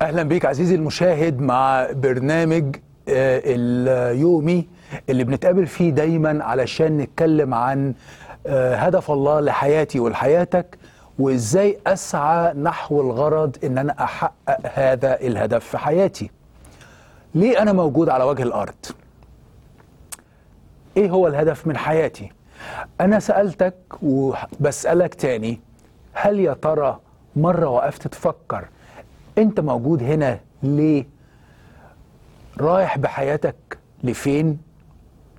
اهلا بيك عزيزي المشاهد مع برنامج آه، اليومي اللي بنتقابل فيه دايما علشان نتكلم عن آه، هدف الله لحياتي ولحياتك وازاي اسعى نحو الغرض ان انا احقق هذا الهدف في حياتي ليه انا موجود على وجه الارض ايه هو الهدف من حياتي انا سالتك وبسالك تاني هل يا ترى مره وقفت تفكر انت موجود هنا ليه رايح بحياتك لفين